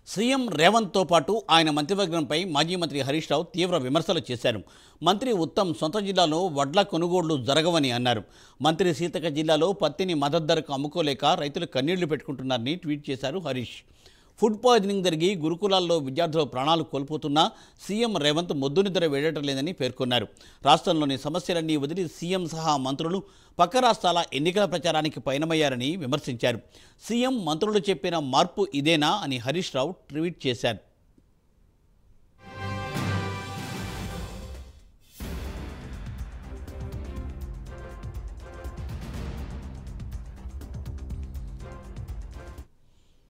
CM రేవంత్తో పాటు ఆయన మంత్రివర్గంపై మాజీ మంత్రి హరీష్ రావు తీవ్ర విమర్శలు చేశారు మంత్రి ఉత్తమ్ సొంత జిల్లాలో వడ్ల కొనుగోళ్లు జరగవని అన్నారు మంత్రి సీతక జిల్లాలో పత్తిని మద్దతు ధరకు అమ్ముకోలేక రైతులు కన్నీళ్లు పెట్టుకుంటున్నారని ట్వీట్ చేశారు హరీష్ ఫుడ్ పాయిజనింగ్ జరిగి గురుకులాల్లో విద్యార్థులు ప్రాణాలు కోల్పోతున్నా సీఎం రేవంత్ మొద్దు నిద్ర వేయటం లేదని పేర్కొన్నారు రాష్ట్రంలోని సమస్యలన్నీ వదిలి సీఎం సహా మంత్రులు పక్క రాష్ట్రాల ఎన్నికల ప్రచారానికి పయనమయ్యారని విమర్శించారు సీఎం మంత్రులు చెప్పిన మార్పు ఇదేనా అని హరీష్ రావు ట్వీట్ చేశారు